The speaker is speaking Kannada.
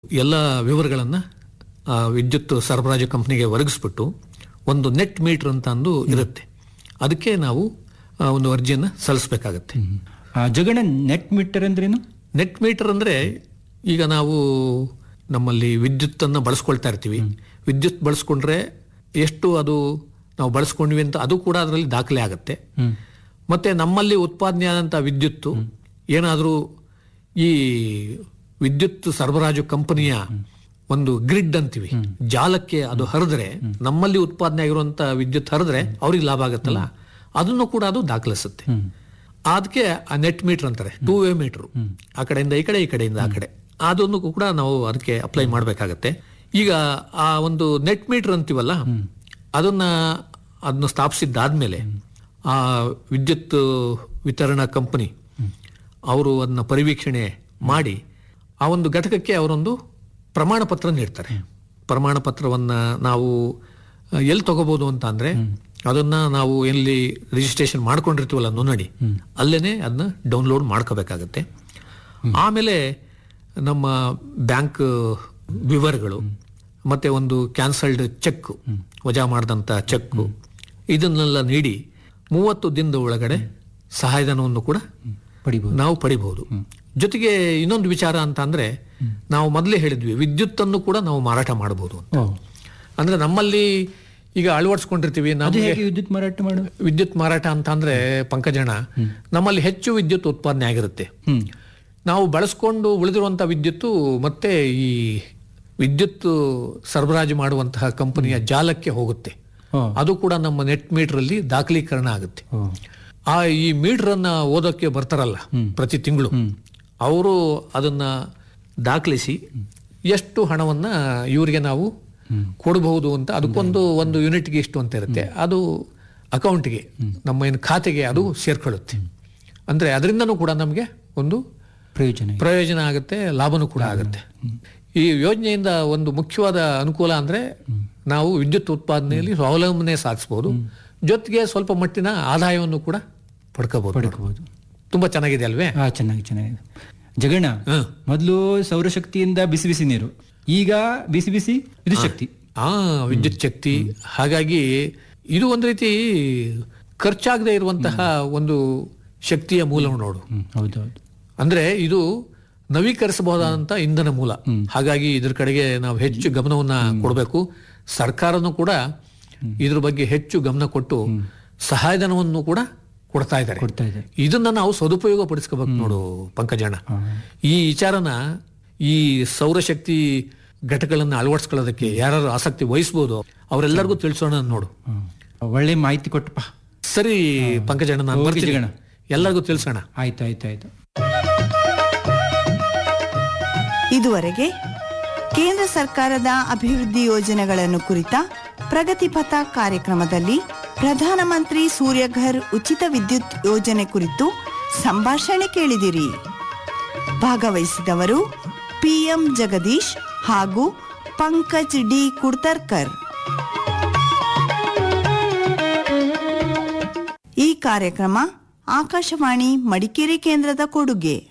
ಎಲ್ಲ ವಿವರಗಳನ್ನು ವಿದ್ಯುತ್ ಸರಬರಾಜು ಕಂಪ್ನಿಗೆ ಒದಗಿಸ್ಬಿಟ್ಟು ಒಂದು ನೆಟ್ ಮೀಟರ್ ಅಂತ ಅಂದು ಇರುತ್ತೆ ಅದಕ್ಕೆ ನಾವು ಆ, ಒಂದು ಅರ್ಜಿಯನ್ನು ಸಲ್ಲಿಸಬೇಕಾಗತ್ತೆ ಆ, ಜಗಣ ನೆಟ್ ಮೀಟರ್ ಅಂದ್ರೇನು ನೆಟ್ ಮೀಟರ್ ಅಂದ್ರೆ ಈಗ ನಾವು ನಮ್ಮಲ್ಲಿ ವಿದ್ಯುತ್ತನ್ನು ಬಳಸ್ಕೊಳ್ತಾ ಇರ್ತೀವಿ ವಿದ್ಯುತ್ ಬಳಸ್ಕೊಂಡ್ರೆ ಎಷ್ಟು ಅದು ನಾವು ಬಳಸ್ಕೊಂಡ್ವಿ ಅಂತ ಅದು ಕೂಡ ಅದರಲ್ಲಿ ದಾಖಲೆ ಆಗುತ್ತೆ ಹ್ಮ್ ಮತ್ತೆ ನಮ್ಮಲ್ಲಿ ಉತ್ಪಾದನೆ ಆದಂಥ ವಿದ್ಯುತ್ತು ಏನಾದರೂ ಈ ವಿದ್ಯುತ್ ಸರಬರಾಜು ಕಂಪನಿಯ ಒಂದು ಗ್ರಿಡ್ ಅಂತೀವಿ ಜಾಲಕ್ಕೆ ಅದು ಹರಿದ್ರೆ ನಮ್ಮಲ್ಲಿ ಉತ್ಪಾದನೆ ಆಗಿರುವಂತ ವಿದ್ಯುತ್ ಹರಿದ್ರೆ ಅವ್ರಿಗೆ ಲಾಭ ಆಗತ್ತಲ್ಲ ಅದನ್ನು ಕೂಡ ಅದು ದಾಖಲಿಸುತ್ತೆ ಅದಕ್ಕೆ ಆ ನೆಟ್ ಮೀಟರ್ ಅಂತಾರೆ ಟೂ ವೇ ಮೀಟರ್ ಆ ಕಡೆಯಿಂದ ಈ ಕಡೆ ಈ ಕಡೆಯಿಂದ ಆ ಕಡೆ ಅದನ್ನು ಕೂಡ ನಾವು ಅದಕ್ಕೆ ಅಪ್ಲೈ ಮಾಡಬೇಕಾಗತ್ತೆ ಈಗ ಆ ಒಂದು ನೆಟ್ ಮೀಟರ್ ಅಂತೀವಲ್ಲ ಅದನ್ನ ಅದನ್ನು ಸ್ಥಾಪಿಸಿದ್ದಾದ್ಮೇಲೆ ಆ ವಿದ್ಯುತ್ ವಿತರಣಾ ಕಂಪನಿ ಅವರು ಅದನ್ನ ಪರಿವೀಕ್ಷಣೆ ಮಾಡಿ ಆ ಒಂದು ಘಟಕಕ್ಕೆ ಅವರೊಂದು ಪ್ರಮಾಣ ಪತ್ರ ನೀಡ್ತಾರೆ ಪ್ರಮಾಣ ಪತ್ರವನ್ನ ನಾವು ಆ, ಎಲ್ಲಿ ತಗೋಬಹುದು ಅಂತ ಅಂದ್ರೆ ಅದನ್ನ ನಾವು ಎಲ್ಲಿ ರಿಜಿಸ್ಟ್ರೇಷನ್ ಮಾಡ್ಕೊಂಡಿರ್ತೀವಲ್ಲ ನೋಂದಣಿ ಅಲ್ಲೇನೆ ಅದನ್ನ ಡೌನ್ಲೋಡ್ ಮಾಡ್ಕೋಬೇಕಾಗತ್ತೆ ಆಮೇಲೆ ನಮ್ಮ ಬ್ಯಾಂಕ್ ವಿವರಗಳು ಮತ್ತೆ ಒಂದು ಕ್ಯಾನ್ಸಲ್ಡ್ ಚೆಕ್ ವಜಾ ಮಾಡಿದಂಥ ಚೆಕ್ ಇದನ್ನೆಲ್ಲ ನೀಡಿ ಮೂವತ್ತು ದಿನದ ಒಳಗಡೆ ಸಹಾಯಧನವನ್ನು ಕೂಡ ಪಡಿಬಹುದು ನಾವು ಪಡಿಬಹುದು ಜೊತೆಗೆ ಇನ್ನೊಂದು ವಿಚಾರ ಅಂತ ಅಂದ್ರೆ ನಾವು ಮೊದಲೇ ಹೇಳಿದ್ವಿ ವಿದ್ಯುತ್ತನ್ನು ಕೂಡ ನಾವು ಮಾರಾಟ ಮಾಡಬಹುದು ಅಂತ ಓ ಅಂದ್ರೆ ನಮ್ಮಲ್ಲಿ ಈಗ ಅಳವಡಿಸ್ಕೊಂಡಿರ್ತೀವಿ ಅದು ನಮಗೆ ಹೇಗೆ ವಿದ್ಯುತ್ ಮಾರಾಟ ಮಾಡು ವಿದ್ಯುತ್ ಮಾರಾಟ ಅಂತ ಅಂದ್ರೆ ಪಂಕಜಣ ನಮ್ಮಲ್ಲಿ ಹೆಚ್ಚು ವಿದ್ಯುತ್ ಉತ್ಪಾದನೆ ಆಗಿರುತ್ತೆ ಹ್ಮ್ ನಾವು ಬಳಸ್ಕೊಂಡು ಉಳಿದಿರುವಂತಹ ವಿದ್ಯುತ್ತು ಮತ್ತೆ ಈ ವಿದ್ಯುತ್ ಸರಬರಾಜು ಮಾಡುವಂತಹ ಕಂಪನಿಯ ಜಾಲಕ್ಕೆ ಹೋಗುತ್ತೆ ಓ ಅದು ಕೂಡ ನಮ್ಮ ನೆಟ್ ಮೀಟರ್ ಅಲ್ಲಿ ದಾಖಲೀಕರಣ ಆಗುತ್ತೆ ಓ ಆ ಈ ಮೀಟರ್ ಅನ್ನ ಓದೋಕೆ ಬರ್ತಾರಲ್ಲ ಪ್ರತಿ ತಿಂಗಳು ಅವರು ಅದನ್ನ ದಾಖಲಿಸಿ ಎಷ್ಟು ಹಣವನ್ನ ಇವರಿಗೆ ನಾವು ಕೊಡಬಹುದು ಅಂತ ಅದಕ್ಕೊಂದು ಒಂದು ಯೂನಿಟ್ಗೆ ಇಷ್ಟು ಅಂತ ಇರುತ್ತೆ ಅದು ಅಕೌಂಟ್ಗೆ ನಮ್ಮ ಏನು ಖಾತೆಗೆ ಅದು ಸೇರ್ಕೊಳ್ಳುತ್ತೆ ಅಂದ್ರೆ ಅದರಿಂದನೂ ಕೂಡ ನಮಗೆ ಒಂದು ಪ್ರಯೋಜನ ಇದೆ. ಪ್ರಯೋಜನ ಆಗುತ್ತೆ ಲಾಭನೂ ಕೂಡ ಆಗುತ್ತೆ ಈ ಯೋಜನೆಯಿಂದ ಒಂದು ಮುಖ್ಯವಾದ ಅನುಕೂಲ ಅಂದ್ರೆ ನಾವು ವಿದ್ಯುತ್ ಉತ್ಪಾದನೆಯಲ್ಲಿ ಸ್ವಾವಲಂಬನೆ ಸಾಧಿಸಬಹುದು ಜೊತೆಗೆ ಸ್ವಲ್ಪ ಮಟ್ಟಿನ ಆದಾಯವನ್ನು ಕೂಡ ಪಡ್ಕೋಬಹುದು ಪಡ್ಕೋಬಹುದು ತುಂಬಾ ಚೆನ್ನಾಗಿದೆ ಅಲ್ವೇ ಹಾ ಚೆನ್ನಾಗಿ ಚೆನ್ನಾಗಿದೆ ಜಗಣ್ಣ ಹ್ಮ್. ಮೊದಲು ಸೌರಶಕ್ತಿಯಿಂದ ಬಿಸಿ ಬಿಸಿ ನೀರು ಈಗ ಬಿಸಿ ಬಿಸಿ ಇದು ಶಕ್ತಿ ಆ ವಿದ್ಯುತ್ ಶಕ್ತಿ ಹಾಗಾಗಿ ಇದು ಒಂದು ರೀತಿ ಖರ್ಚಾಗದೆ ಇರುವಂತಹ ಒಂದು ಶಕ್ತಿಯ ಮೂಲ ನೋಡು ಹ್ಮ್ ಹೌದೌದು ಅಂದ್ರೆ ಇದು ನವೀಕರಿಸಬಹುದಾದಂತ ಇಂಧನ ಮೂಲ ಹಾಗಾಗಿ ಇದ್ರ ಕಡೆಗೆ ನಾವು ಹೆಚ್ಚು ಗಮನವನ್ನ ಕೊಡಬೇಕು ಸರ್ಕಾರನೂ ಕೂಡ ಇದ್ರ ಬಗ್ಗೆ ಹೆಚ್ಚು ಗಮನ ಕೊಟ್ಟು ಸಹಾಯಧನವನ್ನು ಕೂಡ ಕೊಡ್ತಾ ಇದ್ದಾರೆ ಕೊಡ್ತಾ ಇದೆ ಇದನ್ನ ನಾವು ಸದುಪಯೋಗ ಪಡಿಸ್ಕೋಬೇಕು ನೋಡು ಪಂಕಜಣ್ಣ ಈ ವಿಚಾರನ ಈ ಸೌರಶಕ್ತಿ ಘಟಕಗಳನ್ನ ಅಳವಡಿಸ್ಕೊಳ್ಳೋದಕ್ಕೆ ಯಾರು ಆಸಕ್ತಿ ವಹಿಸ್ಬೋದು ಅವರೆಲ್ಲರಿಗೂ ತಿಳಿಸೋಣ ನೋಡು ಹ್ಮ್. ಒಳ್ಳೆ ಮಾಹಿತಿ ಕೊಟ್ಟಪ್ಪ ಸರಿ ಪಂಕಜಣ್ಣ ನಾನು ಓಕೆ ಬರ್ತೀನಿ ಜಗಣ್ಣ. ಎಲ್ಲರಿಗೂ ತಿಳಿಸೋಣ ಆಯ್ತು ಆಯ್ತು ಆಯ್ತು ಇದುವರೆಗೆ ಕೇಂದ್ರ ಸರ್ಕಾರದ ಅಭಿವೃದ್ಧಿ ಯೋಜನೆಗಳನ್ನು ಕುರಿತ ಪ್ರಗತಿಪಥ ಕಾರ್ಯಕ್ರಮದಲ್ಲಿ ಪ್ರಧಾನಮಂತ್ರಿ ಸೂರ್ಯಘರ್ ಉಚಿತ ವಿದ್ಯುತ್ ಯೋಜನೆ ಕುರಿತು ಸಂಭಾಷಣೆ ಕೇಳಿದಿರಿ ಭಾಗವಹಿಸಿದವರು ಪಿಎಂ ಜಗದೀಶ್ ಹಾಗೂ ಪಂಕಜ್ ಡಿ ಕುಡ್ತರ್ಕರ್ ಈ ಕಾರ್ಯಕ್ರಮ ಆಕಾಶವಾಣಿ ಮಡಿಕೇರಿ ಕೇಂದ್ರದ ಕೊಡುಗೆ